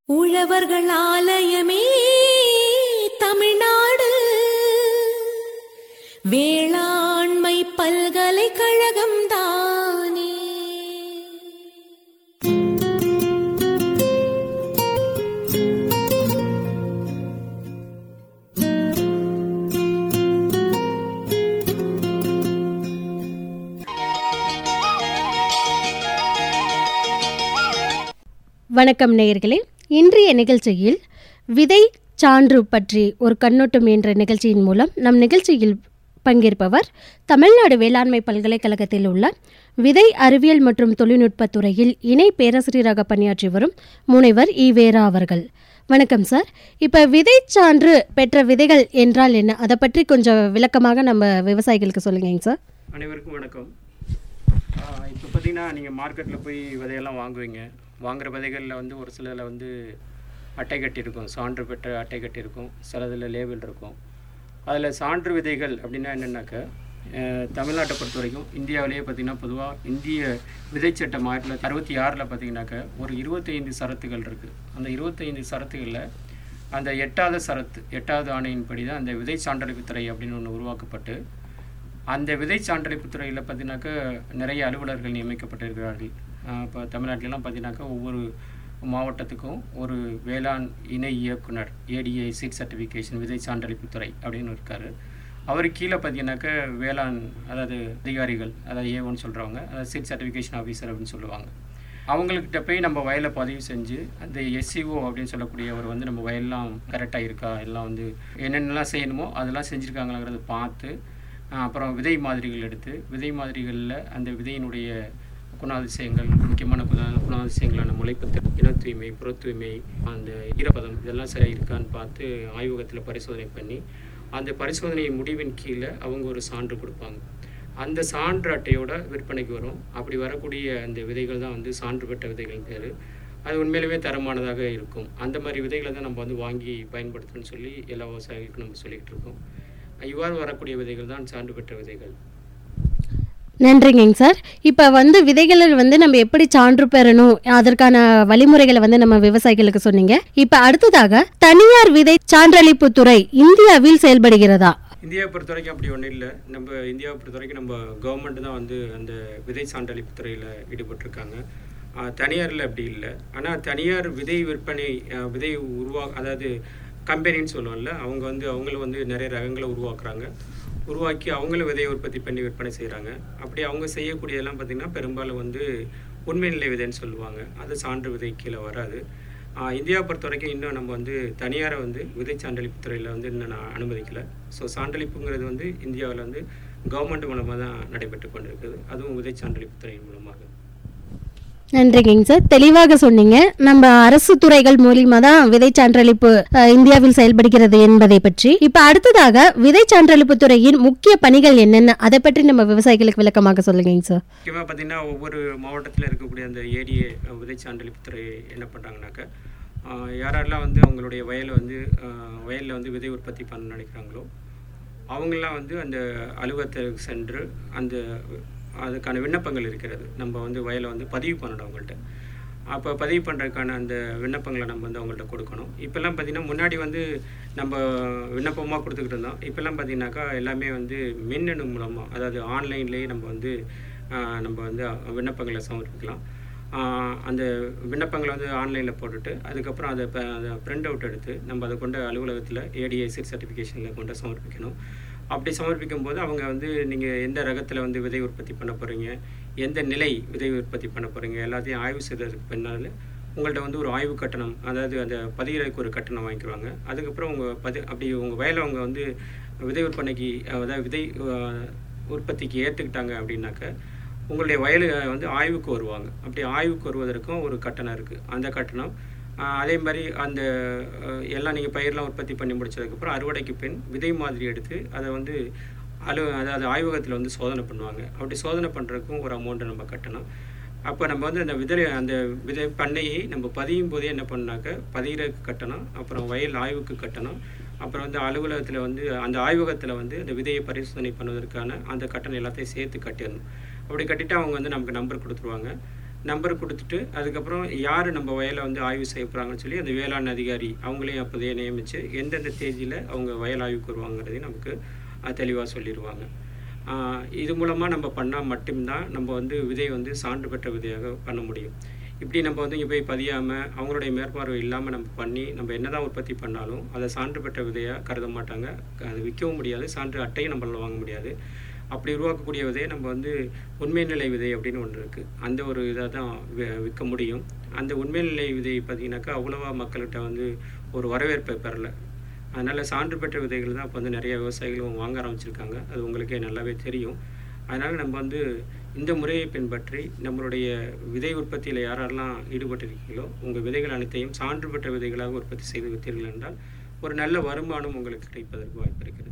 உழவர்கள் ஆலயமே தமிழ்நாடு வேளாண்மை பல்கலைக்கழகம் தானே வணக்கம் நேயர்களே இன்றைய நிகழ்ச்சியில் விதை சான்று பற்றி ஒரு கண்ணோட்டம் என்ற நிகழ்ச்சியின் மூலம் நம் நிகழ்ச்சியில் பங்கேற்பவர் தமிழ்நாடு வேளாண்மை பல்கலைக்கழகத்தில் உள்ள விதை அறிவியல் மற்றும் தொழில்நுட்பத் துறையில் இணை பேராசிரியராக பணியாற்றி வரும் முனைவர் இ வேரா அவர்கள் வணக்கம் சார் இப்போ விதை சான்று பெற்ற விதைகள் என்றால் என்ன அதை பற்றி கொஞ்சம் விளக்கமாக நம்ம விவசாயிகளுக்கு சொல்லுங்கங்க சார் அனைவருக்கும் வணக்கம் இப்போ பார்த்தீங்கன்னா நீங்கள் மார்க்கெட்டில் போய் விதையெல்லாம் வாங்குவீங்க வாங்குற விதைகளில் வந்து ஒரு சிலதில் வந்து அட்டை கட்டி இருக்கும் சான்று பெற்ற அட்டை கட்டி இருக்கும் சிலதில் லேபிள் இருக்கும் அதில் சான்று விதைகள் அப்படின்னா என்னென்னாக்கா அஹ், தமிழ்நாட்டை பொறுத்த வரைக்கும் இந்தியாவிலேயே பார்த்திங்கன்னா பொதுவாக இந்திய விதைச்சட்டம் ஆயிரத்தி தொள்ளாயிரத்தி அறுபத்தி ஆறில் பார்த்தீங்கன்னாக்கா ஒரு இருபத்தைந்து சரத்துகள் இருக்குது அந்த இருபத்தைந்து சரத்துகளில் அந்த எட்டாவது சரத்து எட்டாவது ஆணையின்படி தான் அந்த விதை சான்றளிப்பு துறை அப்படின்னு ஒன்று உருவாக்கப்பட்டு அந்த விதை சான்றளிப்பு துறையில் பார்த்தீங்கன்னாக்கா நிறைய அலுவலர்கள் நியமிக்கப்பட்டிருக்கிறார்கள் இப்போ தமிழ்நாட்டிலலாம் பார்த்தீங்கன்னாக்கா ஒவ்வொரு மாவட்டத்துக்கும் ஒரு வேளாண் இணை இயக்குனர் ஏடிஏ சீட் சர்டிஃபிகேஷன் விதை சான்றளிப்பு துறை அப்படின்னு இருக்கார் அவர் கீழே பார்த்தீங்கன்னாக்கா வேளாண் அதாவது அதிகாரிகள் அதாவது ஏ ஒன் சொல்கிறவங்க அதாவது சீட் சர்டிஃபிகேஷன் ஆஃபீஸர் அப்படின்னு சொல்லுவாங்க அவங்கக்கிட்ட போய் நம்ம வயலை பதிவு செஞ்சு அந்த எஸ்சிஓ அப்படின்னு சொல்லக்கூடியவர் வந்து நம்ம வயல்லாம் கரெக்டாக இருக்கா எல்லாம் வந்து என்னென்னலாம் செய்யணுமோ அதெல்லாம் செஞ்சுருக்காங்களாங்கிறத பார்த்து ஆஹ் அப்புறம் விதை மாதிரிகள் எடுத்து விதை மாதிரிகளில் அந்த விதையினுடைய குணாதிசயங்கள் முக்கியமான குண குணாதிசயங்களான முளைப்பத்து இன தூய்மை புற தூய்மை அந்த ஈரப்பதம் இதெல்லாம் சரியாக இருக்கான்னு பார்த்து ஆய்வகத்தில் பரிசோதனை பண்ணி அந்த பரிசோதனை முடிவின் கீழே அவங்க ஒரு சான்று கொடுப்பாங்க அந்த சான்று அட்டையோட விற்பனைக்கு வரும் அப்படி வரக்கூடிய அந்த விதைகள் தான் வந்து சான்று பெற்ற விதைகள் பேர் அது உண்மையிலுமே தரமானதாக இருக்கும் அந்த மாதிரி விதைகளை தான் நம்ம வந்து வாங்கி பயன்படுத்தணும்னு சொல்லி எல்லா விவசாயிகளுக்கும் நம்ம சொல்லிக்கிட்டு இருக்கோம் இவ்வாறு வரக்கூடிய விதைகள் தான் சான்று பெற்ற விதைகள் நன்றிங்கங்க சார் இப்போ வந்து விதைகளில் வந்து நம்ம எப்படி சான்று பெறணும் அதற்கான வழிமுறைகளை வந்து நம்ம விவசாயிகளுக்கு சொன்னீங்க இப்போ அடுத்ததாக தனியார் விதை சான்றளிப்பு துறை இந்தியாவில் செயல்படுகிறதா இந்தியாவை பொறுத்த வரைக்கும் அப்படி ஒன்றும் இல்லை நம்ம இந்தியாவை பொறுத்த வரைக்கும் நம்ம கவர்மெண்ட் தான் வந்து அந்த விதை சான்றளிப்பு துறையில் ஈடுபட்டிருக்காங்க ஆஹ் தனியாரில் அப்படி இல்லை ஆனால் தனியார் விதை விற்பனை ஆஹ் விதை உருவா அதாவது கம்பெனின்னு சொல்லுவோம்ல அவங்க வந்து அவங்களும் வந்து நிறைய ரகங்களை உருவாக்குறாங்க உருவாக்கி அவங்களும் விதையை உற்பத்தி பண்ணி விற்பனை செய்கிறாங்க அப்படி அவங்க செய்யக்கூடியதெல்லாம் பார்த்திங்கன்னா பெரும்பாலும் வந்து உண்மை நிலை விதைன்னு சொல்லுவாங்க அது சான்று விதை கீழே வராது ஆஹ் இந்தியாவை பொறுத்த வரைக்கும் இன்னும் நம்ம வந்து தனியாரை வந்து விதை சான்றளிப்பு துறையில் வந்து இன்னும் நான் அனுமதிக்கலை ஸோ சான்றளிப்புங்கிறது வந்து இந்தியாவில் வந்து கவர்மெண்ட் மூலமாக தான் நடைபெற்று கொண்டிருக்குது அதுவும் விதை சான்றளிப்பு துறையின் மூலமாக நன்றிங்கங்க சார் தெளிவாக சொன்னீங்க நம்ம அரசு துறைகள் மூலியமா தான் விதை சான்றளிப்பு அஹ், இந்தியாவில் செயல்படுகிறது என்பதை பற்றி இப்போ அடுத்ததாக விதை சான்றளிப்பு துறையின் முக்கிய பணிகள் என்னென்ன அதை பற்றி நம்ம விவசாயிகளுக்கு விளக்கமாக சொல்லுங்கங்க சார் முக்கியமாக பார்த்தீங்கன்னா ஒவ்வொரு மாவட்டத்தில் இருக்கக்கூடிய அந்த ஏடிஏ விதை சான்றளிப்பு துறை என்ன பண்ணுறாங்கனாக்கா யாரெல்லாம் வந்து அவங்களுடைய வயலை வந்து வயலில் வந்து விதை உற்பத்தி பண்ண நினைக்கிறாங்களோ அவங்களாம் வந்து அந்த அலுவலகத்திற்கு சென்று அந்த அதுக்கான விண்ணப்பங்கள் இருக்கிறது நம்ம வந்து வயலை வந்து பதிவு பண்ணணும் அவங்கள்ட்ட அப்போ பதிவு பண்ணுறதுக்கான அந்த விண்ணப்பங்களை நம்ம வந்து அவங்கள்ட்ட கொடுக்கணும் இப்போல்லாம் பார்த்திங்கன்னா முன்னாடி வந்து நம்ம விண்ணப்பமாக கொடுத்துக்கிட்டு இருந்தோம் இப்போல்லாம் பார்த்தீங்கன்னாக்கா எல்லாமே வந்து மின்னணு மூலமாக அதாவது ஆன்லைன்லேயே நம்ம வந்து ஆஹ், நம்ம வந்து விண்ணப்பங்களை சமர்ப்பிக்கலாம் ஆஹ், அந்த விண்ணப்பங்களை வந்து ஆன்லைனில் போட்டுட்டு அதுக்கப்புறம் அதை ப- அதை பிரிண்ட் அவுட் எடுத்து நம்ம அதை கொண்டு அலுவலகத்தில் ஏடிஐசி சர்டிஃபிகேஷனில் கொண்டு சமர்ப்பிக்கணும் அப்படி சமர்ப்பிக்கும் போது அவங்க வந்து நீங்கள் எந்த ரகத்தில் வந்து விதை உற்பத்தி பண்ண போகிறீங்க எந்த நிலை விதை உற்பத்தி பண்ண போகிறீங்க எல்லாத்தையும் ஆய்வு செய்ததுக்கு பின்னால் உங்கள்கிட்ட வந்து ஒரு ஆய்வு கட்டணம் அதாவது அந்த பதிகிறதுக்கு ஒரு கட்டணம் வாங்கிக்குவாங்க அதுக்கப்புறம் உங்கள் பதி அப்படி உங்கள் வயலை அவங்க வந்து விதை விற்பனைக்கு அதாவது விதை அஹ், உற்பத்திக்கு ஏற்றுக்கிட்டாங்க அப்படின்னாக்க உங்களுடைய வயல் வந்து ஆய்வுக்கு வருவாங்க அப்படி ஆய்வுக்கு வருவதற்கும் ஒரு கட்டணம் இருக்குது அந்த கட்டணம் ஆஹ், அதே மாதிரி அந்த அஹ், எல்லாம் நீங்கள் பயிரெலாம் உற்பத்தி பண்ணி முடிச்சதுக்கப்புறம் அறுவடைக்கு பின் விதை மாதிரி எடுத்து அதை வந்து அலு அதாவது ஆய்வகத்தில் வந்து சோதனை பண்ணுவாங்க அப்படி சோதனை பண்ணுறதுக்கும் ஒரு அமௌண்ட்டை நம்ம கட்டணும் அப்போ நம்ம வந்து அந்த விதை அந்த விதை பண்ணையை நம்ம பதியும் போதே என்ன பண்ணாக்க பதிகிறதுக்கு கட்டணும் அப்புறம் வயல் ஆய்வுக்கு கட்டணும் அப்புறம் வந்து அலுவலகத்தில் வந்து அந்த ஆய்வகத்தில் வந்து அந்த விதையை பரிசோதனை பண்ணுவதற்கான அந்த கட்டணம் எல்லாத்தையும் சேர்த்து கட்டிடணும் அப்படி கட்டிட்டு அவங்க வந்து நமக்கு நம்பர் கொடுத்துருவாங்க நம்பர் கொடுத்துட்டு அதுக்கப்புறம் யார் நம்ம வயலை வந்து ஆய்வு செய்ய போகிறாங்கன்னு சொல்லி அந்த வேளாண் அதிகாரி அவங்களையும் அப்போதையே நியமித்து எந்தெந்த தேதியில் அவங்க வயல் ஆய்வுக்கு வருவாங்கிறதையும் நமக்கு தெளிவாக சொல்லிடுவாங்க ஆஹ் இது மூலமாக நம்ம பண்ணால் மட்டும்தான் நம்ம வந்து விதை வந்து சான்று பெற்ற விதையாக பண்ண முடியும் இப்படி நம்ம வந்து இங்கே போய் பதியாமல் அவங்களுடைய மேற்பார்வை இல்லாமல் நம்ம பண்ணி நம்ம என்னதான் உற்பத்தி பண்ணாலும் அதை சான்று பெற்ற விதையாக கருத மாட்டாங்க அது விற்கவும் முடியாது சான்று அட்டையும் நம்மளால வாங்க முடியாது அப்படி உருவாக்கக்கூடிய விதையை நம்ம வந்து உண்மை நிலை விதை அப்படின்னு ஒன்று இருக்குது அந்த ஒரு இதை தான் வி- விற்க முடியும் அந்த உண்மை நிலை விதை பார்த்தீங்கன்னாக்கா அவ்வளவா மக்கள்கிட்ட வந்து ஒரு வரவேற்பை பெறலை அதனால் சான்று பெற்ற விதைகள் தான் இப்போ வந்து நிறைய விவசாயிகளும் வாங்க ஆரம்பிச்சிருக்காங்க அது உங்களுக்கே நல்லாவே தெரியும் அதனால் நம்ம வந்து இந்த முறையை பின்பற்றி நம்மளுடைய விதை உற்பத்தியில் யாரெல்லாம் ஈடுபட்டிருக்கீங்களோ உங்கள் விதைகள் அனைத்தையும் சான்று பெற்ற விதைகளாக உற்பத்தி செய்து விற்றீர்கள் என்றால் ஒரு நல்ல வருமானம் உங்களுக்கு கிடைப்பதற்கு வாய்ப்பு இருக்கிறது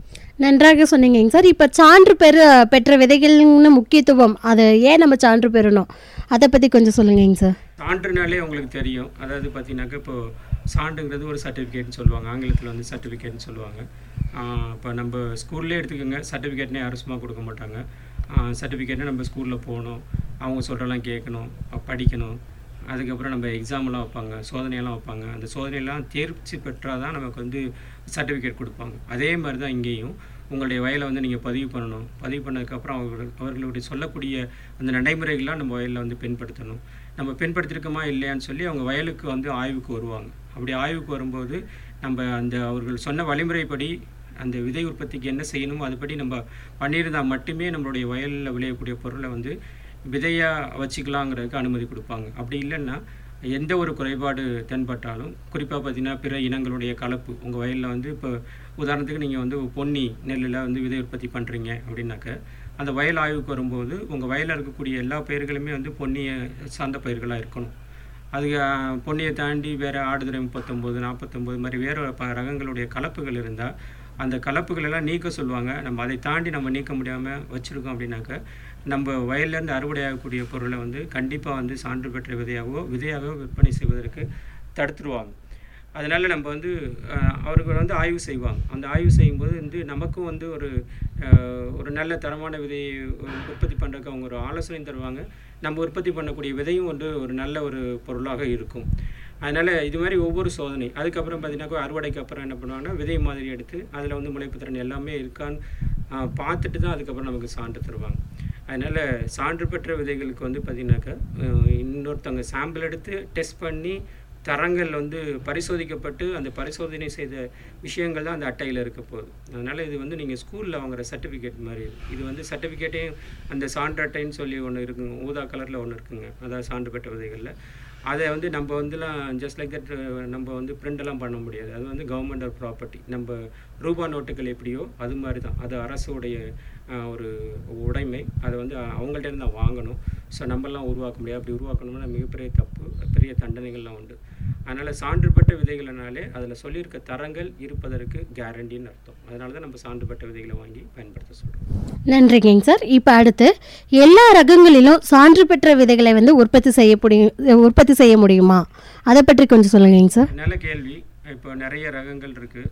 நன்றாக சொன்னீங்கங்க சார் இப்போ சான்று பெற பெற்ற விதைகள்னு முக்கியத்துவம் அது ஏன் நம்ம சான்று பெறணும் அதை பற்றி கொஞ்சம் சொல்லுங்கங்க சார் சான்றுனாலே உங்களுக்கு தெரியும் அதாவது பார்த்தீங்கன்னாக்கா இப்போ சான்றுங்கிறது ஒரு சர்டிஃபிகேட்னு சொல்லுவாங்க ஆங்கிலத்தில் வந்து சர்டிஃபிகேட்னு சொல்லுவாங்க இப்போ நம்ம ஸ்கூல்லே எடுத்துக்கோங்க சர்டிஃபிகேட்னே யாரும் சும்மா கொடுக்க மாட்டாங்க சர்டிஃபிகேட்னா நம்ம ஸ்கூலில் போகணும் அவங்க சொல்கிறலாம் கேட்கணும் அஹ் படிக்கணும் அதுக்கப்புறம் நம்ம எக்ஸாம்லாம் வைப்பாங்க சோதனையெல்லாம் வைப்பாங்க அந்த சோதனையெல்லாம் தேர்ச்சி பெற்றால் தான் நமக்கு வந்து சர்டிஃபிகேட் கொடுப்பாங்க அதே மாதிரி தான் இங்கேயும் உங்களுடைய வயலை வந்து நீங்கள் பதிவு பண்ணணும் பதிவு பண்ணதுக்கப்புறம் அவர்கள் அவர்களுடைய சொல்லக்கூடிய அந்த நடைமுறைகள்லாம் நம்ம வயலில் வந்து பின்படுத்தணும் நம்ம பின்படுத்திருக்கோமா இல்லையான்னு சொல்லி அவங்க வயலுக்கு வந்து ஆய்வுக்கு வருவாங்க அப்படி ஆய்வுக்கு வரும்போது நம்ம அந்த அவர்கள் சொன்ன வழிமுறைப்படி அந்த விதை உற்பத்திக்கு என்ன செய்யணுமோ அதுபடி நம்ம பண்ணியிருந்தால் மட்டுமே நம்மளுடைய வயலில் விளையக்கூடிய பொருளை வந்து விதையாக வச்சுக்கலாங்கிறதுக்கு அனுமதி கொடுப்பாங்க அப்படி இல்லைன்னா எந்த ஒரு குறைபாடு தென்பட்டாலும் குறிப்பாக பார்த்தீங்கன்னா பிற இனங்களுடைய கலப்பு உங்கள் வயலில் வந்து இப்போ உதாரணத்துக்கு நீங்கள் வந்து பொன்னி நெல்லில் வந்து விதை உற்பத்தி பண்ணுறீங்க அப்படின்னாக்க அந்த வயல் ஆய்வுக்கு வரும்போது உங்கள் வயலில் இருக்கக்கூடிய எல்லா பயிர்களுமே வந்து பொன்னியை சார்ந்த பயிர்களாக இருக்கணும் அது அஹ், பொன்னியை தாண்டி வேறு ஆடுதுறை முப்பத்தொம்போது நாற்பத்தொம்போது மாதிரி வேறு ப ரகங்களுடைய கலப்புகள் இருந்தால் அந்த கலப்புகள் எல்லாம் நீக்க சொல்லுவாங்க நம்ம அதை தாண்டி நம்ம நீக்க முடியாமல் வச்சுருக்கோம் அப்படின்னாக்க நம்ம வயல்லேருந்து அறுவடை ஆகக்கூடிய பொருளை வந்து கண்டிப்பாக வந்து சான்று பெற்ற விதையாகவோ விதையாகவோ விற்பனை செய்வதற்கு தடுத்துருவாங்க அதனால் நம்ம வந்து அஹ், அவர்கள் வந்து ஆய்வு செய்வாங்க அந்த ஆய்வு செய்யும்போது வந்து நமக்கும் வந்து ஒரு அஹ், ஒரு நல்ல தரமான விதையை உற்பத்தி பண்ணுறதுக்கு அவங்க ஒரு ஆலோசனை தருவாங்க நம்ம உற்பத்தி பண்ணக்கூடிய விதையும் வந்து ஒரு நல்ல ஒரு பொருளாக இருக்கும் அதனால் இது மாதிரி ஒவ்வொரு சோதனை அதுக்கப்புறம் பார்த்தீங்கன்னா அறுவடைக்கு அப்புறம் என்ன பண்ணுவாங்கன்னா விதை மாதிரி எடுத்து அதில் வந்து முளைப்பு திறன் எல்லாமே இருக்கான்னு அஹ், பார்த்துட்டு தான் அதுக்கப்புறம் நமக்கு சான்று தருவாங்க அதனால் சான்று பெற்ற விதைகளுக்கு வந்து பார்த்திங்கனாக்கா அஹ், இன்னொருத்தவங்க சாம்பிள் எடுத்து டெஸ்ட் பண்ணி தரங்கள் வந்து பரிசோதிக்கப்பட்டு அந்த பரிசோதனை செய்த விஷயங்கள் தான் அந்த அட்டையில் இருக்க போகுது அதனால் இது வந்து நீங்கள் ஸ்கூலில் வாங்குற சர்டிஃபிகேட் மாதிரி இது. இது வந்து சர்டிஃபிகேட்டையும் அந்த சான்று அட்டைன்னு சொல்லி ஒன்று இருக்குங்க ஊதா கலரில் ஒன்று இருக்குங்க அதாவது சான்று பெற்ற விதைகளில் அதை வந்து நம்ம வந்துலாம் ஜஸ்ட் லைக் தட் நம்ம வந்து பிரிண்டெல்லாம் பண்ண முடியாது அது வந்து கவர்மெண்ட் ப்ராப்பர்ட்டி நம்ம ரூபா நோட்டுகள் எப்படியோ அது மாதிரி தான் அது அரசுடைய ஆஹ், ஒரு உடைமை அதை வந்து அவங்கள்ட்ட இருந்து தான் வாங்கணும் ஸோ நம்மலாம் உருவாக்க முடியாது அப்படி உருவாக்கணும்னா மிகப்பெரிய தப்பு பெரிய தண்டனைகள்லாம் உண்டு அதனால் சான்று பெற்ற விதைகள்னாலே அதில் சொல்லியிருக்க தரங்கள் இருப்பதற்கு கேரண்டின்னு அர்த்தம் அதனால தான் நம்ம சான்று பெற்ற விதைகளை வாங்கி பயன்படுத்த சொல்கிறோம் நன்றிங்க சார் இப்போ அடுத்து எல்லா ரகங்களிலும் சான்று பெற்ற விதைகளை வந்து உற்பத்தி செய்ய முடியும் உற்பத்தி செய்ய முடியுமா அதை பற்றி கொஞ்சம் சொல்லுங்கங்க சார் நல்ல கேள்வி இப்போ நிறைய ரகங்கள் இருக்குது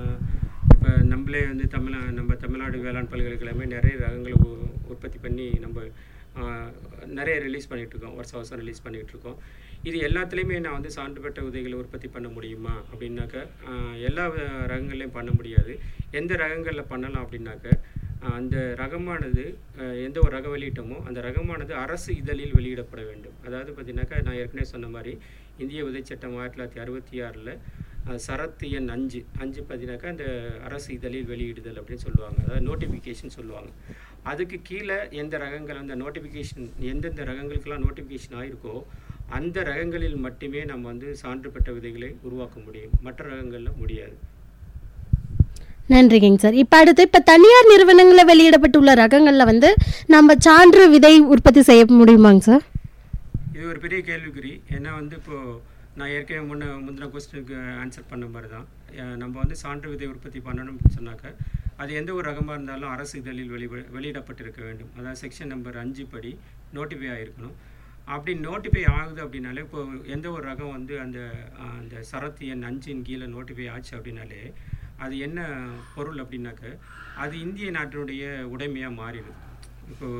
இப்போ நம்மளே வந்து தமிழ் நம்ம தமிழ்நாடு வேளாண் பல்கலைக்கழகமே நிறைய ரகங்களை உ- உற்பத்தி பண்ணி நம்ம ஆஹ், நிறைய ரிலீஸ் இருக்கோம் வருஷம் வருஷம் ரிலீஸ் இருக்கோம் இது எல்லாத்துலேயுமே நான் வந்து சான்று பெற்ற விதைகளை உற்பத்தி பண்ண முடியுமா அப்படின்னாக்க ஆஹ், எல்லா வ- ரகங்கள்லையும் பண்ண முடியாது எந்த ரகங்களில் பண்ணலாம் அப்படின்னாக்க ஆஹ், அந்த ரகமானது ஆஹ், எந்த ஒரு ரகம் வெளியிட்டோமோ அந்த ரகமானது அரசு இதழில் வெளியிடப்பட வேண்டும் அதாவது பார்த்தீங்கன்னாக்கா நான் ஏற்கனவே சொன்ன மாதிரி இந்திய விதைச்சட்டம் ஆயிரத்தி தொள்ளாயிரத்தி அறுபத்தி ஆறில் சரத்து எண் அஞ்சு அஞ்சு பார்த்தீங்கன்னாக்கா அந்த அரசு இதழில் வெளியிடுதல் அப்படின்னு சொல்லுவாங்க அதாவது நோட்டிஃபிகேஷன் சொல்லுவாங்க அதுக்கு கீழே எந்த ரகங்கள் அந்த நோட்டிஃபிகேஷன் எந்தெந்த ரகங்களுக்கெல்லாம் நோட்டிஃபிகேஷன் ஆயிருக்கோ அந்த ரகங்களில் மட்டுமே நம்ம வந்து சான்று பெற்ற விதைகளை உருவாக்க முடியும் மற்ற ரகங்களில் முடியாது நன்றிங்க சார் இப்போ அடுத்து இப்போ தனியார் நிறுவனங்களில் வெளியிடப்பட்டுள்ள ரகங்களில் வந்து நம்ம சான்று விதை உற்பத்தி செய்ய முடியுமாங்க சார் இது ஒரு பெரிய கேள்விக்குறி ஏன்னா வந்து இப்போது நான் ஏற்கனவே முன்ன முந்தின கொஸ்டினுக்கு ஆன்சர் பண்ண மாதிரி தான் அஹ் நம்ம வந்து சான்று விதை உற்பத்தி பண்ணணும்னு சொன்னாக்க அது எந்த ஒரு ரகமாக இருந்தாலும் அரசு இதழில் வெளி வெளியிடப்பட்டிருக்க வேண்டும் அதாவது செக்ஷன் நம்பர் அஞ்சு படி நோட்டிஃபை ஆகிருக்கணும் அப்படி நோட்டிஃபை ஆகுது அப்படின்னாலே இப்போ எந்த ஒரு ரகம் வந்து அந்த அஹ், அந்த சரத்து எண் அஞ்சின் கீழே நோட்டிஃபை ஆச்சு அப்படின்னாலே அது என்ன பொருள் அப்படின்னாக்க அது இந்திய நாட்டினுடைய உடைமையாக மாறிடுது இப்போ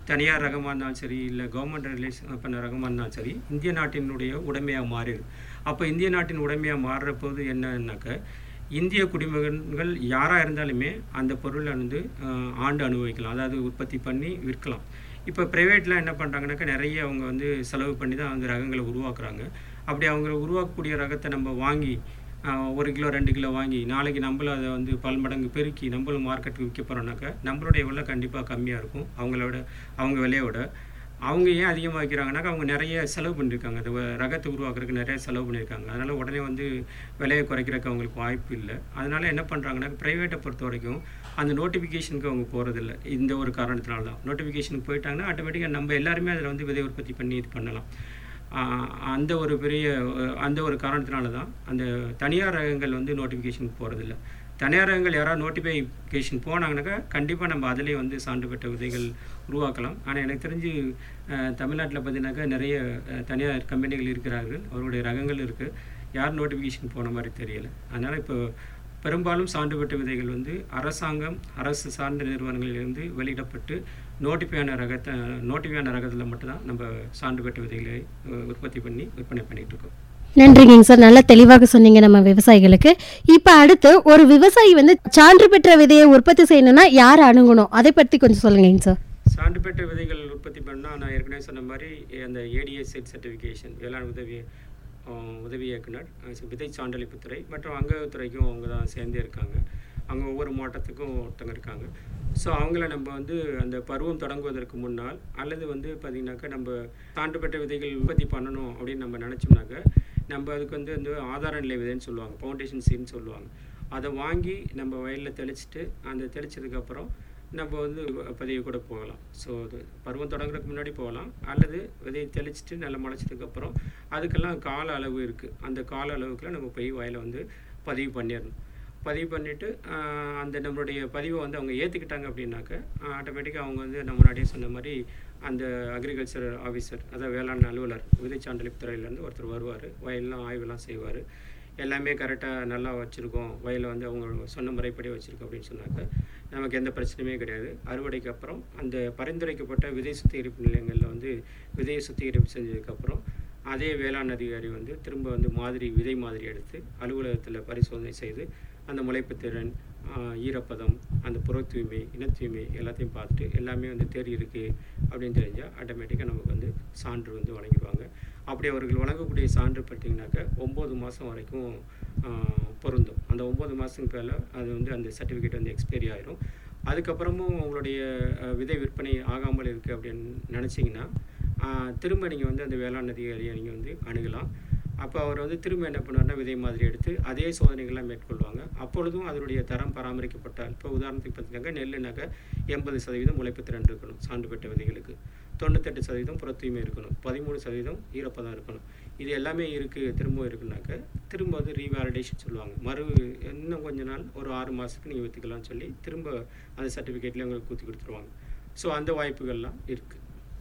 தனியார் ரகமாக இருந்தாலும் சரி இல்லை கவர்மெண்ட் ரிலீஸ் பண்ண ரகமாக இருந்தாலும் சரி இந்திய நாட்டினுடைய உடைமையாக மாறிடுது அப்போ இந்திய நாட்டின் உடைமையாக மாறுற போது என்னன்னாக்க இந்திய குடிமகன்கள் யாராக இருந்தாலுமே அந்த பொருளை வந்து ஆஹ், ஆண்டு அனுபவிக்கலாம் அதாவது உற்பத்தி பண்ணி விற்கலாம் இப்போ ப்ரைவேட்டில் என்ன பண்ணுறாங்கனாக்கா நிறைய அவங்க வந்து செலவு பண்ணி தான் அந்த ரகங்களை உருவாக்குறாங்க அப்படி அவங்க உருவாக்கக்கூடிய ரகத்தை நம்ம வாங்கி ஆஹ், ஒரு கிலோ ரெண்டு கிலோ வாங்கி நாளைக்கு நம்மளும் அதை வந்து பல்மடங்கு பெருக்கி நம்மளும் மார்க்கெட்டுக்கு விற்க போகிறோம்னாக்கா நம்மளுடைய விலை கண்டிப்பாக கம்மியாக இருக்கும் அவங்களோட அவங்க விலையோட அவங்க ஏன் அதிகமாக வைக்கிறாங்கனாக்கா அவங்க நிறைய செலவு பண்ணியிருக்காங்க அந்த வ- ரகத்தை உருவாக்குறதுக்கு நிறைய செலவு பண்ணியிருக்காங்க அதனால் உடனே வந்து விலையை குறைக்கிறதுக்கு அவங்களுக்கு வாய்ப்பு இல்லை அதனால் என்ன பண்ணுறாங்கன்னா ப்ரைவேட்டை பொறுத்த வரைக்கும் அந்த நோட்டிஃபிகேஷனுக்கு அவங்க போகிறதில்ல இந்த ஒரு காரணத்தினால தான் நோட்டிஃபிகேஷனுக்கு போயிட்டாங்கன்னா ஆட்டோமேட்டிக்காக நம்ம எல்லாருமே அதில் வந்து விதை உற்பத்தி பண்ணி இது பண்ணலாம் ஆஹ் அந்த ஒரு பெரிய அஹ் அந்த ஒரு காரணத்தினால தான் அந்த தனியார் ரகங்கள் வந்து நோட்டிஃபிகேஷனுக்கு போகிறதில்ல தனியார் ரகங்கள் யாராவது நோட்டிஃபிகேஷன் போனாங்கனாக்கா கண்டிப்பாக நம்ம அதிலே வந்து சான்று பெற்ற விதைகள் உருவாக்கலாம் ஆனால் எனக்கு தெரிஞ்சு தமிழ்நாட்டில் பார்த்தீங்கன்னாக்கா நிறைய அஹ், தனியார் கம்பெனிகள் இருக்கிறார்கள் அவருடைய ரகங்கள் இருக்குது யார் நோட்டிஃபிகேஷன் போன மாதிரி தெரியல அதனால் இப்போ பெரும்பாலும் சான்று பெற்ற விதைகள் வந்து அரசாங்கம் அரசு சார்ந்த நிறுவனங்களிலிருந்து வெளியிடப்பட்டு நோட்டிஃபையான ரகத்தை நோட்டிஃபையான ரகத்தில் மட்டும்தான் நம்ம சான்று பெற்ற விதைகளை அஹ், உற்பத்தி பண்ணி விற்பனை பண்ணிகிட்டு இருக்கோம் நன்றிங்க சார் நல்லா தெளிவாக சொன்னீங்க நம்ம விவசாயிகளுக்கு இப்போ அடுத்து ஒரு விவசாயி வந்து சான்று பெற்ற விதையை உற்பத்தி செய்யணும்னா யார் அணுகணும் அதை பற்றி கொஞ்சம் சொல்லுங்கங்க சார் சான்று பெற்ற விதைகள் உற்பத்தி பண்ணால் நான் ஏற்கனவே சொன்ன மாதிரி அந்த ஏடிஎஸ் செட் சர்டிஃபிகேஷன் வேளாண் உதவி அஹ், உதவி இயக்குனர் அஹ், விதை சான்றளிப்புத்துறை மற்றும் அங்கத்துறைக்கும் அவங்க தான் சேர்ந்தே இருக்காங்க அங்கே ஒவ்வொரு மாவட்டத்துக்கும் ஒருத்தங்க இருக்காங்க ஸோ அவங்கள நம்ம வந்து அந்த பருவம் தொடங்குவதற்கு முன்னால் அல்லது வந்து பார்த்திங்கனாக்கா நம்ம சான்று பெற்ற விதைகள் உற்பத்தி பண்ணணும் அப்படின்னு நம்ம நினச்சோம்னாக்க நம்ம அதுக்கு வந்து அந்த ஆதார நிலை விதைன்னு சொல்லுவாங்க ஃபவுண்டேஷன் சீட்னு சொல்லுவாங்க அதை வாங்கி நம்ம வயலில் தெளிச்சிட்டு அந்த தெளிச்சதுக்கப்புறம் நம்ம வந்து பதிவு கூட போகலாம் ஸோ அது பருவம் தொடங்குறதுக்கு முன்னாடி போகலாம் அல்லது விதையை தெளிச்சிட்டு நல்லா முளைச்சதுக்கப்புறம் அதுக்கெல்லாம் கால அளவு இருக்குது அந்த கால அளவுக்குலாம் நம்ம போய் வயலை வந்து பதிவு பண்ணிடணும் பதிவு பண்ணிவிட்டு அந்த நம்மளுடைய பதிவை வந்து அவங்க ஏற்றுக்கிட்டாங்க அப்படின்னாக்க ஆட்டோமேட்டிக்காக அவங்க வந்து நம்ம முன்னாடியே சொன்ன மாதிரி அந்த அக்ரிகல்ச்சர் ஆஃபீஸர் அதாவது வேளாண் அலுவலர் விதை சான்றளிப்பு துறையிலேருந்து ஒருத்தர் வருவார் வயல்லாம் ஆய்வெல்லாம் செய்வார் எல்லாமே கரெக்டாக நல்லா வச்சுருக்கோம் வயலை வந்து அவங்க சொன்ன முறைப்படி வச்சுருக்கோம் அப்படின்னு சொன்னாக்க நமக்கு எந்த பிரச்சனையுமே கிடையாது அறுவடைக்கு அப்புறம் அந்த பரிந்துரைக்கப்பட்ட விதை சுத்திகரிப்பு நிலையங்களில் வந்து விதையை சுத்திகரிப்பு செஞ்சதுக்கப்புறம் அதே வேளாண் அதிகாரி வந்து திரும்ப வந்து மாதிரி விதை மாதிரி எடுத்து அலுவலகத்தில் பரிசோதனை செய்து அந்த முளைப்பு திறன் ஆஹ், ஈரப்பதம் அந்த புற தூய்மை இன தூய்மை எல்லாத்தையும் பார்த்துட்டு எல்லாமே வந்து தேறி இருக்குது அப்படின்னு தெரிஞ்சால் ஆட்டோமேட்டிக்காக நமக்கு வந்து சான்று வந்து வழங்கிடுவாங்க அப்படி அவர்கள் வழங்கக்கூடிய சான்று பார்த்தீங்கன்னாக்க ஒம்பது மாதம் வரைக்கும் ஆஹ், பொருந்தும் அந்த ஒம்பது மாதத்துக்கு மேலே அது வந்து அந்த சர்டிஃபிகேட் வந்து எக்ஸ்பைரி ஆயிரும் அதுக்கப்புறமும் உங்களுடைய அஹ், விதை விற்பனை ஆகாமல் இருக்குது அப்படின்னு நினச்சிங்கன்னா திரும்ப நீங்கள் வந்து அந்த வேளாண் அதிகாரியை நீங்கள் வந்து அணுகலாம் அப்போ அவர் வந்து திரும்ப என்ன பண்ணுவார்னா விதை மாதிரி எடுத்து அதே சோதனைகள்லாம் மேற்கொள்வாங்க அப்பொழுதும் அதனுடைய தரம் பராமரிக்கப்பட்டால் இப்போ உதாரணத்துக்கு பார்த்தீங்கன்னாக்கா நெல்லுனாக்கா எண்பது சதவீதம் முளைப்பு திறன் இருக்கணும் சான்று பெற்ற விதைகளுக்கு தொண்ணூத்தெட்டு சதவீதம் புற தூய்மை இருக்கணும் பதிமூணு சதவீதம் ஈரப்பதம் இருக்கணும் இது எல்லாமே இருக்குது திரும்ப இருக்குனாக்க திரும்ப வந்து ரீவேலிடேஷன் சொல்லுவாங்க மறு இன்னும் கொஞ்ச நாள் ஒரு ஆறு மாதத்துக்கு நீங்கள் விற்றுக்கலாம்னு சொல்லி திரும்ப அந்த சர்டிஃபிகேட்லேயே உங்களுக்கு குத்தி கொடுத்துருவாங்க ஸோ அந்த வாய்ப்புகள்லாம் இருக்குது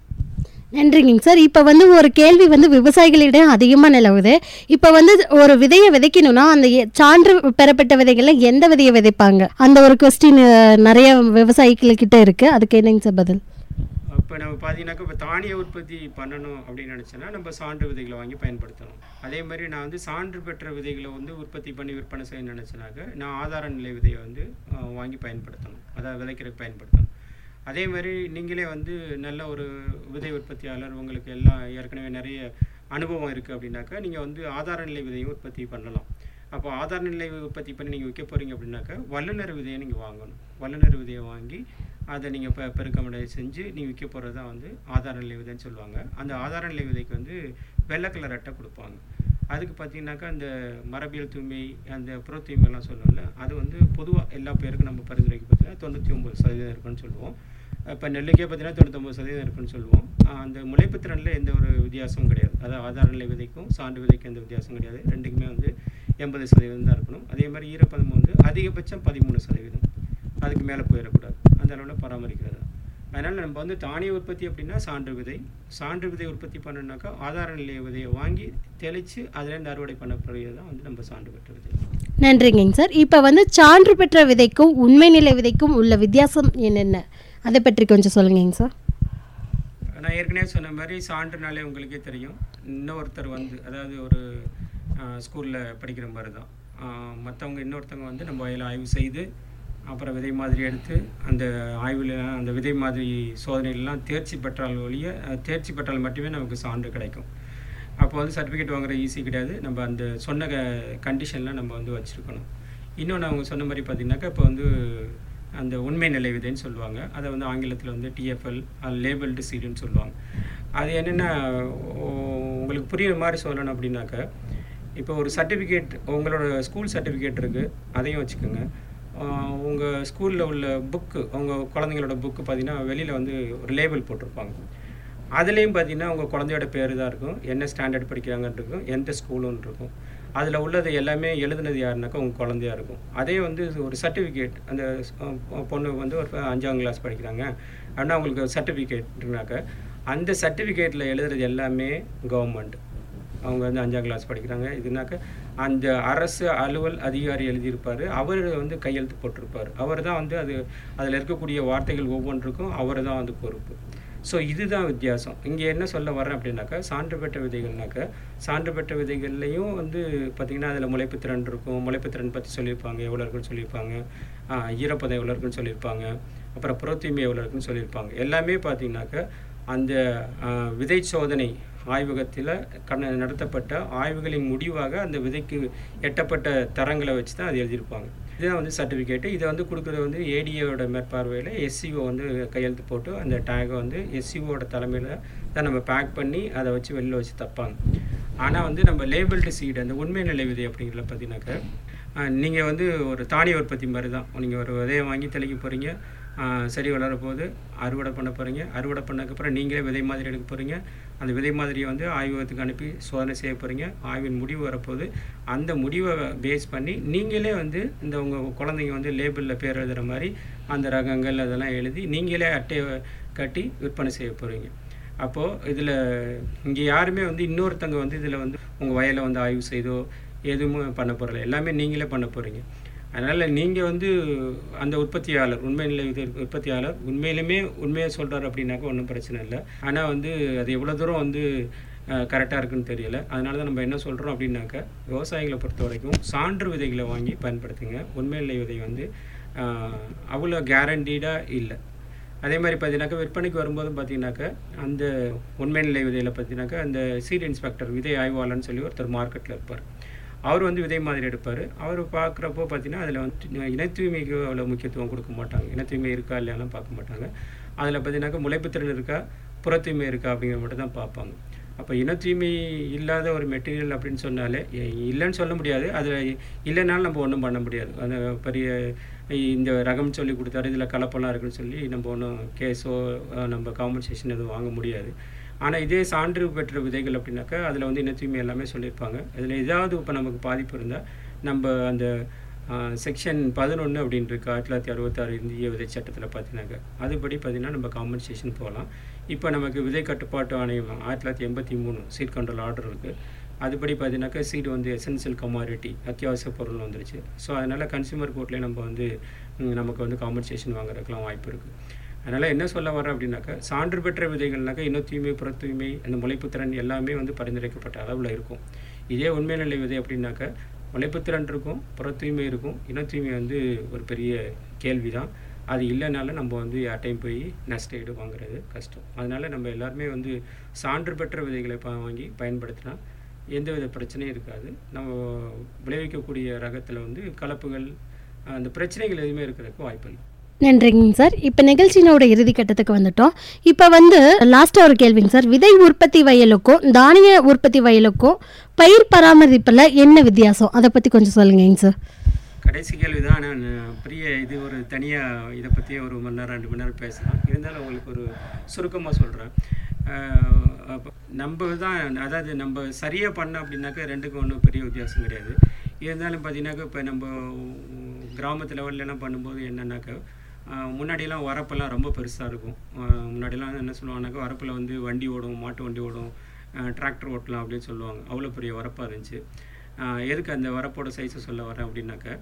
நன்றிங்க சார் இப்போ வந்து ஒரு கேள்வி வந்து விவசாயிகளிடம் அதிகமாக நிலவுது இப்போ வந்து ஒரு விதையை விதைக்கணும்னா அந்த எ- சான்று பெறப்பட்ட விதைகள்ல எந்த விதையை விதைப்பாங்க அந்த ஒரு கொஸ்டின் நிறைய விவசாயிகள்கிட்ட இருக்கு அதுக்கு என்னங்க சார் பதில் இப்போ நம்ம பார்த்தீங்கன்னாக்கா இப்போ தானிய உற்பத்தி பண்ணணும் அப்படின்னு நினச்சோன்னா நம்ம சான்று விதைகளை வாங்கி பயன்படுத்தணும் அதே மாதிரி நான் வந்து சான்று பெற்ற விதைகளை வந்து உற்பத்தி பண்ணி விற்பனை செய்ய நினச்சேனாக்க நான் ஆதார நிலை விதையை வந்து அஹ், வாங்கி பயன்படுத்தணும் அதாவது விதைக்கிறதுக்கு பயன்படுத்தணும் அதே மாதிரி நீங்களே வந்து நல்ல ஒரு விதை உற்பத்தியாளர் உங்களுக்கு எல்லாம் ஏற்கனவே நிறைய அனுபவம் இருக்குது அப்படின்னாக்கா நீங்கள் வந்து ஆதார நிலை விதையும் உற்பத்தி பண்ணலாம் அப்போ ஆதார நிலை உற்பத்தி பண்ணி நீங்கள் விற்க போகிறீங்க அப்படின்னாக்கா வல்லுநர் விதையை நீங்கள் வாங்கணும் வல்லுநர் விதையை வாங்கி அதை நீங்கள் பெ பெருக்கமடை செஞ்சு நீங்கள் விற்க போகிறது தான் வந்து ஆதார நிலை விதைன்னு சொல்லுவாங்க அந்த ஆதார நிலை விதைக்கு வந்து வெள்ளை கலர் அட்டை கொடுப்பாங்க அதுக்கு பார்த்தீங்கன்னாக்கா அந்த மரபியல் தூய்மை அந்த புற தூய்மைலாம் சொல்லுவோம்ல அது வந்து பொதுவாக எல்லா பேருக்கும் நம்ம பரிந்துரைக்கு பார்த்தீங்கன்னா தொண்ணூற்றி ஒம்பது சதவீதம் இருக்குன்னு சொல்லுவோம் இப்போ நெல்லுக்கே பார்த்தீங்கன்னா தொண்ணூத்தொம்பது சதவீதம் இருக்குன்னு சொல்லுவோம் ஆஹ் அந்த முளைப்பு திறனில் எந்த ஒரு வித்தியாசமும் கிடையாது அதாவது ஆதார நிலை விதைக்கும் சான்று விதைக்கும் எந்த வித்தியாசமும் கிடையாது ரெண்டுக்குமே வந்து எண்பது சதவீதம் தான் இருக்கணும் அதே மாதிரி ஈரப்பதம் வந்து அதிகபட்சம் பதிமூணு சதவீதம் அதுக்கு மேலே போயிடக்கூடாது அந்த அளவில் பராமரிக்கிறது அதனால் நம்ம வந்து தானிய உற்பத்தி அப்படின்னா சான்று விதை சான்று விதை உற்பத்தி பண்ணணுனாக்கா ஆதார நிலைய விதையை வாங்கி தெளித்து அதுலேருந்து அறுவடை பண்ணப்படுகிறது தான் வந்து நம்ம சான்று பெற்ற விதை நன்றிங்க சார் இப்போ வந்து சான்று பெற்ற விதைக்கும் உண்மை நிலை விதைக்கும் உள்ள வித்தியாசம் என்னென்ன அதை பற்றி கொஞ்சம் சொல்லுங்கங்க சார் நான் ஏற்கனவே சொன்ன மாதிரி சான்றுனாலே உங்களுக்கே தெரியும் இன்னொருத்தர் வந்து அதாவது ஒரு ஸ்கூலில் படிக்கிற மாதிரி தான் மற்றவங்க இன்னொருத்தவங்க வந்து நம்ம வயலில் ஆய்வு செய்து அப்புறம் விதை மாதிரி எடுத்து அந்த ஆய்வில் அந்த விதை மாதிரி சோதனையிலலாம் தேர்ச்சி பெற்றால் ஒழிய அஹ், தேர்ச்சி பெற்றால் மட்டுமே நமக்கு சான்று கிடைக்கும் அப்போ வந்து சர்டிஃபிகேட் வாங்குற ஈஸி கிடையாது நம்ம அந்த சொன்ன க கண்டிஷனில் நம்ம வந்து வச்சுருக்கணும் இன்னொன்று அவங்க சொன்ன மாதிரி பார்த்தீங்கன்னாக்கா இப்போ வந்து அந்த உண்மை நிலை விதைன்னு சொல்லுவாங்க அதை வந்து ஆங்கிலத்தில் வந்து டிஎஃப்எல் லேபிள்டு சீடுன்னு சொல்லுவாங்க அது என்னென்னா உங்களுக்கு புரியுற மாதிரி சொல்லணும் அப்படின்னாக்கா இப்போ ஒரு சர்டிஃபிகேட் உங்களோட ஸ்கூல் சர்டிஃபிகேட் இருக்குது அதையும் வச்சுக்கோங்க உங்கள் ஸ்கூலில் உள்ள புக்கு உங்கள் குழந்தைங்களோட புக்கு பார்த்தீங்கன்னா வெளியில் வந்து ஒரு லேபிள் போட்டிருப்பாங்க அதுலேயும் பார்த்தீங்கன்னா உங்கள் குழந்தையோட பேர் தான் இருக்கும் என்ன ஸ்டாண்டர்ட் படிக்கிறாங்கன்னு இருக்கும் எந்த ஸ்கூலுன்னு இருக்கும் அதில் உள்ளது எல்லாமே எழுதுனது யாருனாக்கா உங்கள் குழந்தையா இருக்கும் அதே வந்து இது ஒரு சர்டிஃபிகேட் அந்த ஸ்- அஹ் பொண்ணு வந்து ஒரு அஞ்சாம் கிளாஸ் படிக்கிறாங்க அப்படின்னா அவங்களுக்கு சர்டிஃபிகேட்னாக்க அந்த சர்டிஃபிகேட்டில் எழுதுறது எல்லாமே கவர்மெண்ட் அவங்க வந்து அஞ்சாம் கிளாஸ் படிக்கிறாங்க இதுனாக்க அந்த அரசு அலுவல் அதிகாரி எழுதியிருப்பார் அவர் வந்து கையெழுத்து போட்டிருப்பார் அவர் தான் வந்து அது அதில் இருக்கக்கூடிய வார்த்தைகள் ஒவ்வொன்றுக்கும் அவர் தான் வந்து பொறுப்பு ஸோ இதுதான் வித்தியாசம் இங்கே என்ன சொல்ல வரேன் அப்படின்னாக்கா சான்று பெற்ற விதைகள்னாக்கா சான்று பெற்ற விதைகள்லையும் வந்து பார்த்திங்கன்னா அதில் முளைப்புத்திறன் இருக்கும் முளைப்புத்திறன் பற்றி சொல்லியிருப்பாங்க எவ்வளோ இருக்குன்னு சொல்லியிருப்பாங்க ஆஹ் ஈரப்பதம் எவ்வளோ இருக்குன்னு சொல்லியிருப்பாங்க அப்புறம் புறத்தூய்மை எவ்வளோ இருக்குன்னு சொல்லியிருப்பாங்க எல்லாமே பார்த்தீங்கன்னாக்கா அந்த ஆஹ், விதை சோதனை ஆய்வகத்தில் கண நடத்தப்பட்ட ஆய்வுகளின் முடிவாக அந்த விதைக்கு எட்டப்பட்ட தரங்களை வச்சு தான் அது எழுதியிருப்பாங்க இதுதான் வந்து சர்டிஃபிகேட்டு இதை வந்து கொடுக்குறது வந்து ஏடிஏவோட மேற்பார்வையில் எஸ்சிஓ வந்து கையெழுத்து போட்டு அந்த டேகை வந்து எஸ்சிஓட தலைமையில் தான் நம்ம பேக் பண்ணி அதை வச்சு வெளில வச்சு தப்பாங்க ஆனால் வந்து நம்ம லேபிள்டு சீடு அந்த உண்மை நிலை விதை அப்படிங்கிறத பார்த்தீங்கன்னாக்கா நீங்கள் வந்து ஒரு தானிய உற்பத்தி மாதிரி தான் நீங்கள் ஒரு விதையை வாங்கி தெளிக்க போகிறீங்க செடி வளர போகுது அறுவடை பண்ண போகிறீங்க அறுவடை பண்ணதுக்கப்புறம் நீங்களே விதை மாதிரி எடுக்க போகிறீங்க அந்த விதை மாதிரியை வந்து ஆய்வகத்துக்கு அனுப்பி சோதனை செய்ய போகிறீங்க ஆய்வின் முடிவு வரப்போகுது அந்த முடிவை பேஸ் பண்ணி நீங்களே வந்து இந்த உங்கள் குழந்தைங்க வந்து லேபிளில் பேர் எழுதுகிற மாதிரி அந்த ரகங்கள் அதெல்லாம் எழுதி நீங்களே அட்டையை கட்டி விற்பனை செய்ய போகிறீங்க அப்போது இதில் இங்கே யாருமே வந்து இன்னொருத்தங்க வந்து இதில் வந்து உங்கள் வயலை வந்து ஆய்வு செய்தோ எதுவுமே பண்ண போகிறல எல்லாமே நீங்களே பண்ண போகிறீங்க அதனால் நீங்கள் வந்து அந்த உற்பத்தியாளர் உண்மை நிலை இது உற்பத்தியாளர் உண்மையிலுமே உண்மையை சொல்கிறார் அப்படின்னாக்கா ஒன்றும் பிரச்சனை இல்லை ஆனால் வந்து அது எவ்வளோ தூரம் வந்து கரெக்டாக இருக்குன்னு தெரியல அதனால தான் நம்ம என்ன சொல்கிறோம் அப்படின்னாக்கா விவசாயிகளை பொறுத்த வரைக்கும் சான்று விதைகளை வாங்கி பயன்படுத்துங்க உண்மை நிலை விதை வந்து அஹ், அவ்வளோ கேரண்டீடாக இல்லை அதே மாதிரி பார்த்தீங்கன்னாக்கா விற்பனைக்கு வரும்போது பார்த்தீங்கன்னாக்கா அந்த உண்மை நிலை விதையில் பார்த்தீங்கன்னாக்கா அந்த சீட் இன்ஸ்பெக்டர் விதை ஆய்வாளர்னு சொல்லி ஒருத்தர் மார்க்கெட்டில் இருப்பார் அவர் வந்து விதை மாதிரி எடுப்பார் அவர் பார்க்குறப்போ பார்த்தீங்கன்னா அதில் வந்து இன தூய்மைக்கு அவ்வளோ முக்கியத்துவம் கொடுக்க மாட்டாங்க இன தூய்மை இருக்கா இல்லையாலாம் பார்க்க மாட்டாங்க அதில் பார்த்தீங்கன்னாக்கா முளைப்புத்திறன் இருக்கா புற தூய்மை இருக்கா அப்படிங்கிற மட்டும் தான் பார்ப்பாங்க அப்போ இன தூய்மை இல்லாத ஒரு மெட்டீரியல் அப்படின்னு சொன்னாலே எ- இல்லைன்னு சொல்ல முடியாது அதில் இல்லைனாலும் நம்ம ஒன்றும் பண்ண முடியாது அந்த பெரிய இந்த ரகம் சொல்லி கொடுத்தாரு இதில் கலப்பெல்லாம் இருக்குன்னு சொல்லி நம்ம ஒன்றும் கேஸோ நம்ம காம்பன்சேஷன் எதுவும் வாங்க முடியாது ஆனால் இதே சான்று பெற்ற விதைகள் அப்படின்னாக்கா அதில் வந்து இன தூய்மை எல்லாமே சொல்லியிருப்பாங்க அதில் ஏதாவது இப்போ நமக்கு பாதிப்பு இருந்தால் நம்ம அந்த செக்ஷன் பதினொன்று அப்படின்னு இருக்கு ஆயிரத்தி தொள்ளாயிரத்தி அறுபத்தாறு இந்திய விதை சட்டத்தில் பார்த்தீங்கன்னாக்கா அதுபடி பார்த்தீங்கன்னா நம்ம காம்பன்சேஷன் போகலாம் இப்போ நமக்கு விதை கட்டுப்பாட்டு ஆணையம் ஆயிரத்தி தொள்ளாயிரத்தி எண்பத்தி மூணு சீட் கண்ட்ரோல் ஆர்டர் இருக்குது அதுபடி பார்த்தீங்கன்னாக்கா சீடு வந்து எசென்சியல் கமாடிட்டி அத்தியாவசிய பொருள் வந்துருச்சு ஸோ அதனால் கன்சியூமர் கோர்ட்லேயே நம்ம வந்து ம், நமக்கு வந்து காம்பன்சேஷன் வாங்குறதுக்கெலாம் வாய்ப்பு இருக்குது அதனால் என்ன சொல்ல வரேன் அப்படின்னாக்கா சான்று பெற்ற விதைகள்னாக்கா இன தூய்மை புற தூய்மை அந்த முளைப்புத்திறன் எல்லாமே வந்து பரிந்துரைக்கப்பட்ட அளவில் இருக்கும் இதே உண்மை நிலை விதை அப்படின்னாக்கா முளைப்புத்திறன் இருக்கும் புற தூய்மை இருக்கும் இன தூய்மை வந்து ஒரு பெரிய கேள்வி தான் அது இல்லைனால நம்ம வந்து யார்ட்டையும் போய் நஷ்ட ஈடு வாங்குறது கஷ்டம் அதனால் நம்ம எல்லாருமே வந்து சான்று பெற்ற விதைகளை ப- வாங்கி பயன்படுத்தினா எந்தவித பிரச்சனையும் இருக்காது நம்ம விளைவிக்கக்கூடிய ரகத்தில் வந்து கலப்புகள் அந்த பிரச்சனைகள் எதுவுமே இருக்கிறதுக்கு வாய்ப்பு இல்லை நன்றிங்க சார் இப்போ நிகழ்ச்சியினோட இறுதி கட்டத்துக்கு வந்துட்டோம் இப்போ வந்து லாஸ்ட்டாக ஒரு கேள்விங்க சார் விதை உற்பத்தி வயலுக்கும் தானிய உற்பத்தி வயலுக்கும் பயிர் பராமரிப்பில் என்ன வித்தியாசம் அதை பற்றி கொஞ்சம் சொல்லுங்கங்க சார் கடைசி கேள்வி தான் நான் பெரிய இது ஒரு தனியாக இதை பற்றி ஒரு மணி நேரம் ரெண்டு மணி நேரம் பேசலாம் இருந்தாலும் உங்களுக்கு ஒரு சுருக்கமாக சொல்கிறேன் நம்ம தான் அதாவது நம்ம சரியாக பண்ண அப்படின்னாக்கா ரெண்டுக்கும் ஒன்றும் பெரிய வித்தியாசம் கிடையாது இருந்தாலும் பார்த்தீங்கன்னாக்கா இப்போ நம்ம கிராமத்து லெவல்லலாம் பண்ணும்போது என்னன்னாக்கா ஆஹ் முன்னாடியெல்லாம் வரப்பெல்லாம் ரொம்ப பெருசாக இருக்கும் ஆஹ் முன்னாடியெல்லாம் என்ன சொல்லுவாங்கனாக்கா வரப்பில் வந்து வண்டி ஓடும் மாட்டு வண்டி ஓடும் டிராக்டர் ஓட்டலாம் அப்படின்னு சொல்லுவாங்க அவ்வளோ பெரிய வரப்பாக இருந்துச்சு ஆஹ் எதுக்கு அந்த வரப்போட சைஸை சொல்ல வரேன் அப்படின்னாக்கா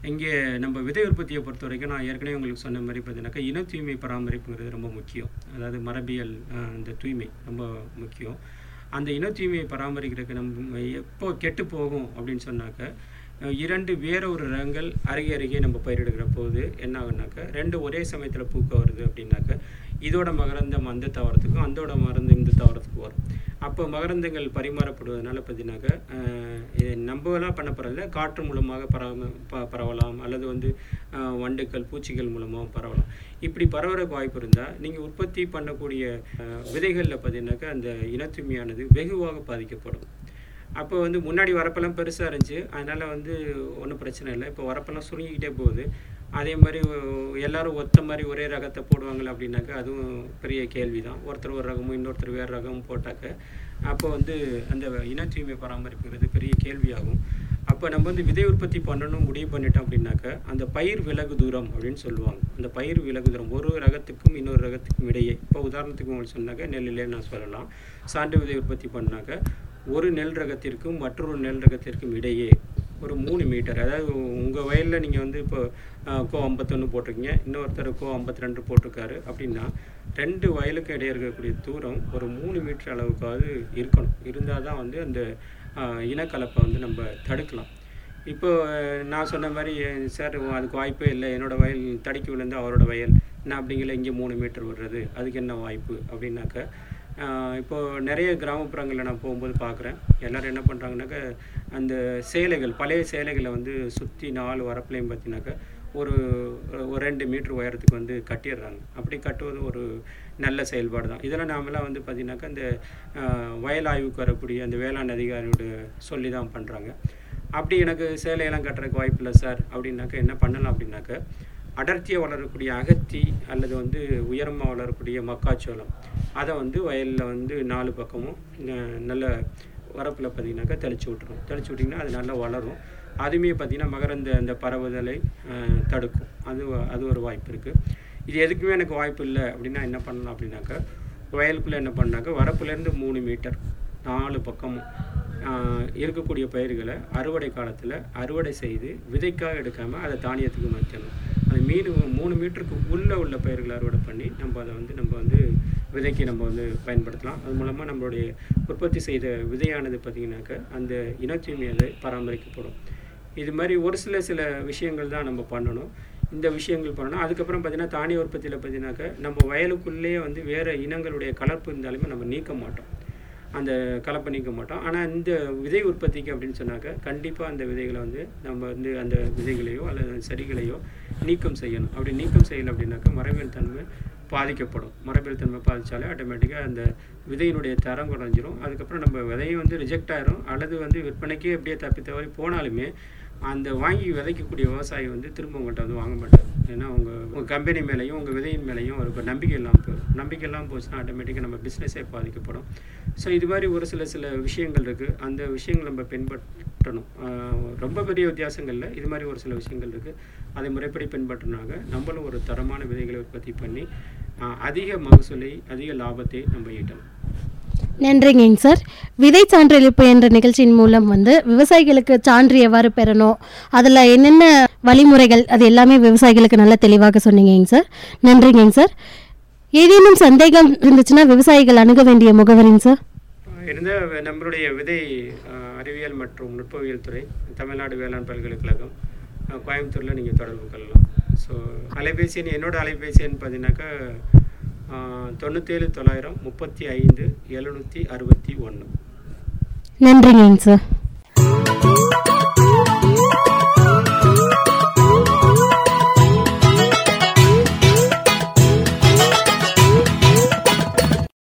இங்கே நம்ம விதை உற்பத்தியை பொறுத்த வரைக்கும் நான் ஏற்கனவே உங்களுக்கு சொன்ன மாதிரி பார்த்தீங்கன்னாக்கா இன தூய்மை பராமரிப்புங்கிறது ரொம்ப முக்கியம் அதாவது மரபியல் அஹ், இந்த தூய்மை ரொம்ப முக்கியம் அந்த இன தூய்மையை பராமரிக்கிறதுக்கு நம்ம எப்போ கெட்டு போகும் அப்படின்னு சொன்னாக்க அஹ், இரண்டு வேற ஒரு ரகங்கள் அருகே அருகே நம்ம பயிரிடுகிற போது என்ன ஆகுனாக்கா ரெண்டு ஒரே சமயத்தில் பூக்க வருது அப்படின்னாக்க இதோட மகரந்தம் அந்த தாவரத்துக்கும் அந்தோட மருந்து இந்த தாவரத்துக்கும் வரும் அப்போ மகரந்தங்கள் பரிமாறப்படுவதனால பார்த்தீங்கன்னாக்கா அஹ், இது நம்மலாம் பண்ண போகிறதில்ல காற்று மூலமாக பரவ ப- பரவலாம் அல்லது வந்து அஹ், வண்டுகள் பூச்சிகள் மூலமாக பரவலாம் இப்படி பரவறதுக்கு வாய்ப்பு இருந்தால் நீங்கள் உற்பத்தி பண்ணக்கூடிய அஹ், விதைகளில் பார்த்தீங்கன்னாக்கா அந்த இனத்தூய்மையானது வெகுவாக பாதிக்கப்படும் அப்போ வந்து முன்னாடி வரப்பெல்லாம் பெருசாக இருந்துச்சு அதனால் வந்து ஒன்றும் பிரச்சனை இல்லை இப்போ வரப்பெல்லாம் சுருங்கிக்கிட்டே போகுது அதே மாதிரி ஒ- எல்லாரும் ஒத்த மாதிரி ஒரே ரகத்தை போடுவாங்களா அப்படின்னாக்கா அதுவும் பெரிய கேள்வி தான் ஒருத்தர் ஒரு ரகமும் இன்னொருத்தர் வேறு ரகமும் போட்டாக்க அப்போ வந்து அந்த இன தூய்மை பராமரிப்புங்கிறது பெரிய கேள்வியாகும் அப்போ நம்ம வந்து விதை உற்பத்தி பண்ணணும் முடிவு பண்ணிட்டோம் அப்படின்னாக்க அந்த பயிர் விலகு தூரம் அப்படின்னு சொல்லுவாங்க அந்த பயிர் விலகு தூரம் ஒரு ரகத்துக்கும் இன்னொரு ரகத்துக்கும் இடையே இப்போ உதாரணத்துக்கு உங்களுக்கு சொன்னாக்க நெல்லிலே நான் சொல்லலாம் சான்று விதை உற்பத்தி பண்ணாக்க ஒரு நெல் ரகத்திற்கும் மற்றொரு நெல் ரகத்திற்கும் இடையே ஒரு மூணு மீட்டர் அதாவது உங்கள் வயலில் நீங்கள் வந்து இப்போ அஹ், கோ ஐம்பத்தொன்று போட்டிருக்கீங்க இன்னொருத்தர் கோ ஐம்பத்தி ரெண்டு போட்டிருக்காரு அப்படின்னா ரெண்டு வயலுக்கு இடையே இருக்கக்கூடிய தூரம் ஒரு மூணு மீட்டர் அளவுக்காவது இருக்கணும் இருந்தால் தான் வந்து அந்த அஹ், இனக்கலப்பை வந்து நம்ம தடுக்கலாம் இப்போ அஹ், நான் சொன்ன மாதிரி அஹ், சார் அதுக்கு வாய்ப்பே இல்லை என்னோட வயல் தடுக்கி விழுந்து அவரோட வயல் நான் அப்படிங்கல இங்கே மூணு மீட்டர் விடுறது அதுக்கு என்ன வாய்ப்பு அப்படின்னாக்க ஆஹ் இப்போ நிறைய கிராமப்புறங்களில் நான் போகும்போது பார்க்குறேன் எல்லாரும் என்ன பண்ணுறாங்கனாக்கா அந்த சேலைகள் பழைய சேலைகளை வந்து சுற்றி நாலு வரப்புலையும் பார்த்தீங்கன்னாக்கா ஒரு ஒரு ரெண்டு மீட்டர் உயரத்துக்கு வந்து கட்டிடுறாங்க அப்படி கட்டுவது ஒரு நல்ல செயல்பாடு தான் இதெல்லாம் நாமெல்லாம் வந்து பார்த்திங்கனாக்கா இந்த ஆஹ் வயல் ஆய்வுக்கு வரக்கூடிய அந்த வேளாண் அதிகாரியோட சொல்லி தான் பண்ணுறாங்க அப்படி எனக்கு சேலையெல்லாம் கட்டுறதுக்கு வாய்ப்பு இல்லை சார் அப்படின்னாக்கா என்ன பண்ணலாம் அப்படின்னாக்கா அடர்த்தியாக வளரக்கூடிய அகத்தி அல்லது வந்து உயரமாக வளரக்கூடிய மக்காச்சோளம் அதை வந்து வயலில் வந்து நாலு பக்கமும் ந- நல்ல வரப்பில் பார்த்தீங்கன்னாக்கா தெளிச்சு விட்ருவோம் தெளிச்சு விட்டிங்கன்னா அது நல்லா வளரும் அதுவுமே பார்த்திங்கன்னா மகரந்த அந்த பரவுதலை அஹ், தடுக்கும் அது வ- அது ஒரு வாய்ப்பு இருக்குது இது எதுக்குமே எனக்கு வாய்ப்பு இல்லை அப்படின்னா என்ன பண்ணலாம் அப்படின்னாக்கா வயலுக்குள்ளே என்ன பண்ணாக்கா வரப்புலேருந்து மூணு மீட்டர் நாலு பக்கமும் ஆஹ், இருக்கக்கூடிய பயிர்களை அறுவடை காலத்தில் அறுவடை செய்து விதைக்காக எடுக்காமல் அதை தானியத்துக்கு மாற்றணும் அது மீன் மூணு மீட்டருக்கு உள்ளே உள்ள பயிர்களை அறுவடை பண்ணி நம்ம அதை வந்து நம்ம வந்து விதைக்கு நம்ம வந்து பயன்படுத்தலாம் அது மூலமாக நம்மளுடைய உற்பத்தி செய்த விதையானது பார்த்திங்கனாக்கா அந்த இனத்தூய்மையை பராமரிக்கப்படும் இது மாதிரி ஒரு சில சில விஷயங்கள் தான் நம்ம பண்ணணும் இந்த விஷயங்கள் பண்ணணும் அதுக்கப்புறம் பார்த்தீங்கன்னா தானிய உற்பத்தியில் பார்த்தீங்கன்னாக்கா நம்ம வயலுக்குள்ளேயே வந்து வேறு இனங்களுடைய கலப்பு இருந்தாலுமே நம்ம நீக்க மாட்டோம் அந்த கலப்பை நீக்க மாட்டோம் ஆனால் இந்த விதை உற்பத்திக்கு அப்படின்னு சொன்னாக்க கண்டிப்பாக அந்த விதைகளை வந்து நம்ம வந்து அந்த விதைகளையோ அல்லது அந்த செடிகளையோ நீக்கம் செய்யணும் அப்படி நீக்கம் செய்யலை அப்படின்னாக்கா மரபியல் தன்மை பாதிக்கப்படும் மரபியல் தன்மை பாதித்தாலே ஆட்டோமேட்டிக்காக அந்த விதையினுடைய தரம் குறைஞ்சிரும் அதுக்கப்புறம் நம்ம விதையும் வந்து ரிஜெக்ட் ஆயிரும் அல்லது வந்து விற்பனைக்கே அப்படியே தப்பி தவறி போனாலுமே அந்த வாங்கி விதைக்கக்கூடிய விவசாயி வந்து திரும்ப உங்கள்கிட்ட வந்து வாங்க மாட்டார் ஏன்னா உங்கள் உங்கள் கம்பெனி மேலேயும் உங்கள் விதையின் மேலேயும் ஒரு நம்பிக்கை இல்லாமல் போயிடும் நம்பிக்கை இல்லாமல் போச்சுன்னா ஆட்டோமேட்டிக்காக நம்ம பிஸ்னஸே பாதிக்கப்படும் ஸோ இது மாதிரி ஒரு சில சில விஷயங்கள் இருக்குது அந்த விஷயங்கள் நம்ம பின்பற்றணும் ஆஹ் ரொம்ப பெரிய வித்தியாசங்கள் இல்லை இது மாதிரி ஒரு சில விஷயங்கள் இருக்குது அதை முறைப்படி பின்பற்றினாங்க நம்மளும் ஒரு தரமான விதைகளை உற்பத்தி பண்ணி ஆஹ் அதிக மகசூலை அதிக லாபத்தை நம்ம ஈட்டணும் நன்றிங்க சார் விதை சான்றளிப்பு என்ற நிகழ்ச்சியின் மூலம் வந்து விவசாயிகளுக்கு சான்று எவ்வாறு பெறணும் அதில் என்னென்ன வழிமுறைகள் அது எல்லாமே விவசாயிகளுக்கு நல்ல தெளிவாக சொன்னீங்க சார் நன்றிங்க சார் ஏதேனும் சந்தேகம் இருந்துச்சுன்னா விவசாயிகள் அணுக வேண்டிய முகவரிங்க சார் இருந்த நம்மளுடைய விதை ஆஹ் அறிவியல் மற்றும் நுட்பவியல் துறை தமிழ்நாடு வேளாண் பல்கலைக்கழகம் ஆஹ் கோயம்புத்தூரில் நீங்கள் தொடர்பு கொள்ளலாம் ஸோ அலைபேசி எண் என்னோட அலைபேசி எண் பார்த்தீங்கன்னாக்கா ஆஹ் தொண்ணூத்தேழு தொள்ளாயிரம் முப்பத்தி ஐந்து எழுநூற்றி அறுபத்தி ஒன்று நன்றிங்க சார்